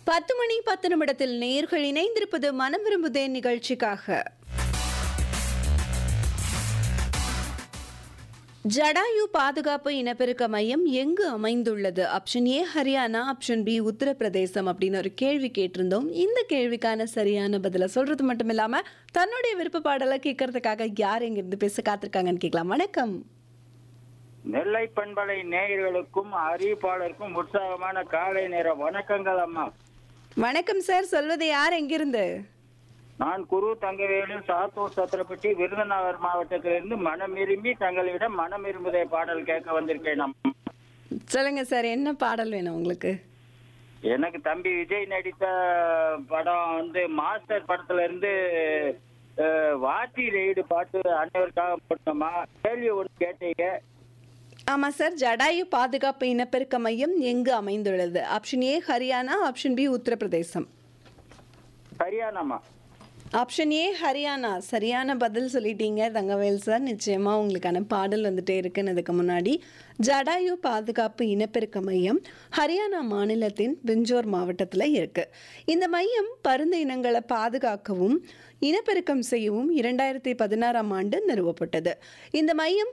பத்து மணி பத்து நிமிடத்தில் நேர்கள் இணைந்திருப்பது மனம் விரும்புதே நிகழ்ச்சிக்காக ஜடாயு பாதுகாப்பு இனப்பெருக்க மையம் எங்கு அமைந்துள்ளது option A Haryana option B Uttar Pradesh அப்படின்னு ஒரு கேள்வி கேட்டிருந்தோம் இந்த கேள்விக்கான சரியான பதிலை சொல்றது மட்டும் இல்லாம தன்னுடைய விருப்ப பாடலை கேட்கறதுக்காக யார் எங்கிருந்து பேச காத்திருக்காங்கன்னு கேட்கலாம் வணக்கம் நெல்லை பண்பலை நேயர்களுக்கும் அறிவிப்பாளருக்கும் உற்சாகமான காலை நேர வணக்கங்கள் அம்மா வணக்கம் சார் சொல்வது யார் எங்கிருந்து நான் குரு தங்கவேலு சாத்தூர் சத்திரப்பட்டி விருதுநகர் மாவட்டத்திலிருந்து மனம் விரும்பி தங்களிடம் மனம் விரும்புதை பாடல் கேட்க வந்திருக்கேன் அம்மா. சொல்லுங்க சார் என்ன பாடல் வேணும் உங்களுக்கு எனக்கு தம்பி விஜய் நடித்த படம் வந்து மாஸ்டர் படத்துல இருந்து அஹ், வாத்தி ரெய்டு பாட்டு அனைவருக்காக போட்டோமா கேள்வி ஒன்று கேட்டீங்க ஆமா சார் ஜடாயு பாதுகாப்பு இனப்பெருக்க மையம் எங்கு அமைந்துள்ளது option A Haryana option B Uttar Pradesh சரியானம்மா ஆப்ஷன் ஏ ஹரியானா சரியான பதில் சொல்லிட்டீங்க தங்கவேல் சார் நிச்சயமா உங்களுக்கான பாடல் வந்துட்டே இருக்குன்னு அதுக்கு முன்னாடி ஜடாயு பாதுகாப்பு இனப்பெருக்க மையம் ஹரியானா மாநிலத்தின் பிஞ்சோர் மாவட்டத்தில் இருக்கு இந்த மையம் பருந்து இனங்களை பாதுகாக்கவும் இனப்பெருக்கம் செய்யவும் இரண்டாயிரத்தி பதினாறாம் ஆண்டு நிறுவப்பட்டது இந்த மையம்